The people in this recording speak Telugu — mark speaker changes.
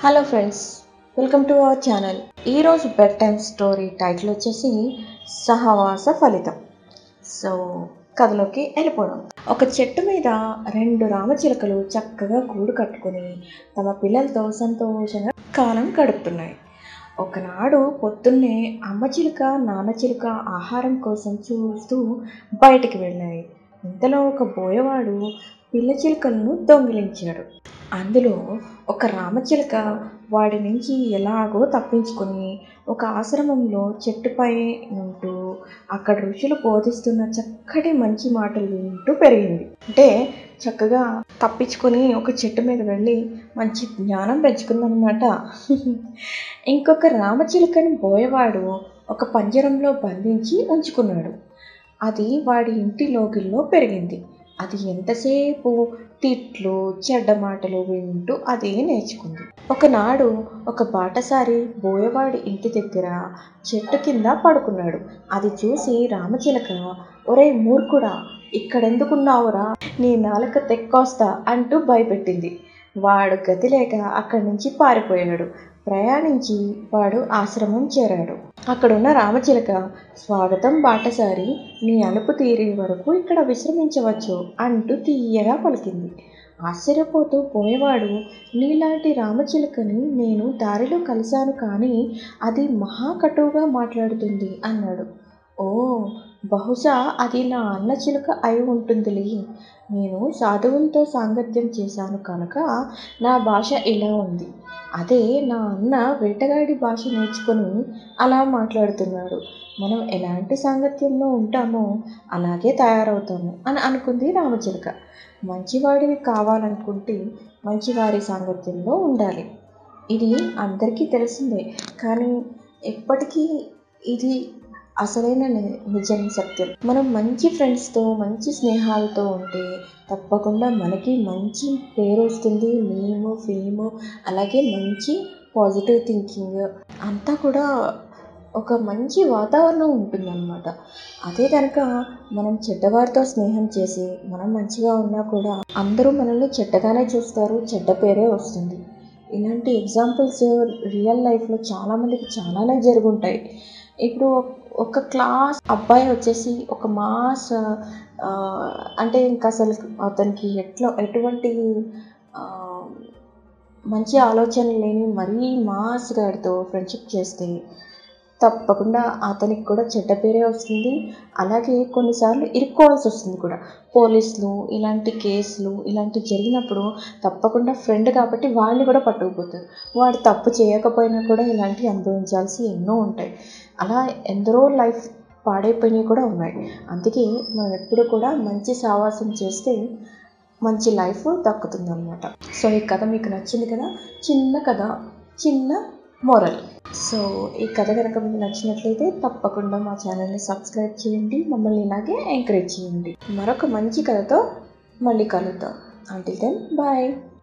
Speaker 1: hello friends welcome to our channel ఈరోజు బెడ్ టైమ్ స్టోరీ టైటిల్ వచ్చేసి సహవాస ఫలితం సో కథలోకి వెళ్ళిపోదాం ఒక చెట్టు మీద రెండు రామచిలుకలు చక్కగా గూడు కట్టుకొని తమ పిల్లలతో సంతోషంగా కాలం గడుపుతున్నాయి ఒకనాడు పొద్దున్నే అమ్మ చిలుక నాన్న చిలుక ఆహారం కోసం చూస్తూ బయటికి వెళ్ళాయి ఇంతలో ఒక బోయవాడు పిల్ల చిలుకలను దొంగిలించాడు అందులో ఒక రామచిలుక వాడి నుంచి ఎలాగో తప్పించుకొని ఒక ఆశ్రమంలో చెట్టుపై ఉంటూ అక్కడ ఋషులు బోధిస్తున్న చక్కటి మంచి మాటలు వింటూ పెరిగింది అంటే చక్కగా తప్పించుకొని ఒక చెట్టు మీద వెళ్ళి మంచి జ్ఞానం పెంచుకుందనమాట ఇంకొక రామచిలుకని బోయవాడు ఒక పంజరంలో బంధించి ఉంచుకున్నాడు అది వాడి ఇంటి లోగిల్లో పెరిగింది అది ఎంతసేపు తిట్లు చెడ్డ మాటలు వింటూ అదే నేర్చుకుంది ఒకనాడు ఒక బాటసారి బోయవాడి ఇంటి దగ్గర చెట్టు కింద పడుకున్నాడు అది చూసి రామచిలక ఒరే మూర్ఖుడా ఇక్కడెందుకున్నావురా నీ నాలుక తెక్కొస్తా అంటూ భయపెట్టింది వాడు గతి లేక అక్కడి నుంచి పారిపోయాడు ప్రయాణించి వాడు ఆశ్రమం చేరాడు అక్కడున్న రామచిలక స్వాగతం బాటసారి నీ అలుపు తీరే వరకు ఇక్కడ విశ్రమించవచ్చు అంటూ తీయగా పలికింది ఆశ్చర్యపోతూ పోయేవాడు నీలాంటి రామచిలుకని నేను దారిలో కలిశాను కానీ అది మహాకటువుగా మాట్లాడుతుంది అన్నాడు ఓ బహుశా అది నా అన్న చిలుక అయి ఉంటుందిలే నేను సాధువులతో సాంగత్యం చేశాను కనుక నా భాష ఇలా ఉంది అదే నా అన్న వేటగాడి భాష నేర్చుకొని అలా మాట్లాడుతున్నాడు మనం ఎలాంటి సాంగత్యంలో ఉంటామో అలాగే తయారవుతాము అని అనుకుంది రామచిలుక మంచివాడివి కావాలనుకుంటే మంచివారి సాంగత్యంలో ఉండాలి ఇది అందరికీ తెలిసిందే కానీ ఎప్పటికీ ఇది అసలైన ని- నిజం సత్యం మనం మంచి ఫ్రెండ్స్తో మంచి స్నేహాలతో ఉంటే తప్పకుండా మనకి మంచి పేరు వస్తుంది నేము ఫేము అలాగే మంచి పాజిటివ్ థింకింగ్ అంతా కూడా ఒక మంచి వాతావరణం ఉంటుందన్నమాట అదే కనుక మనం చెడ్డవారితో స్నేహం చేసి మనం మంచిగా ఉన్నా కూడా అందరూ మనల్ని చెడ్డగానే చూస్తారు చెడ్డ పేరే వస్తుంది ఇలాంటి ఎగ్జాంపుల్స్ రియల్ లైఫ్లో చాలామందికి చాలానే జరుగుంటాయి ఇప్పుడు ఒక క్లాస్ అబ్బాయి వచ్చేసి ఒక మాస్ ఆ, అంటే ఇంకా అసలు అతనికి ఎట్లా ఎటువంటి ఆ, మంచి ఆలోచన లేని మరీ మాస్ గాడితో ఫ్రెండ్షిప్ చేస్తే తప్పకుండా అతనికి కూడా చెడ్డ పేరే వస్తుంది అలాగే కొన్నిసార్లు ఇరుక్కోవాల్సి వస్తుంది కూడా పోలీసులు ఇలాంటి కేసులు ఇలాంటివి జరిగినప్పుడు తప్పకుండా ఫ్రెండ్ కాబట్టి వాడిని కూడా పట్టుకుపోతారు వాడు తప్పు చేయకపోయినా కూడా ఇలాంటివి అనుభవించాల్సి ఎన్నో ఉంటాయి అలా ఎందరో లైఫ్ పాడైపోయినవి కూడా ఉన్నాయి అందుకే మనం ఎప్పుడు కూడా మంచి సావాసం చేస్తే మంచి లైఫ్ దక్కుతుందన్నమాట సో ఈ కథ మీకు నచ్చింది కదా చిన్న కథ చిన్న మోరల్ సో ఈ కథ కనుక మీకు నచ్చినట్లయితే తప్పకుండా మా ఛానల్ని సబ్స్క్రైబ్ చేయండి మమ్మల్ని ఇలాగే ఎంకరేజ్ చేయండి మరొక మంచి కథతో మళ్ళీ కలుద్దాం అంటిల్ దెన్ బాయ్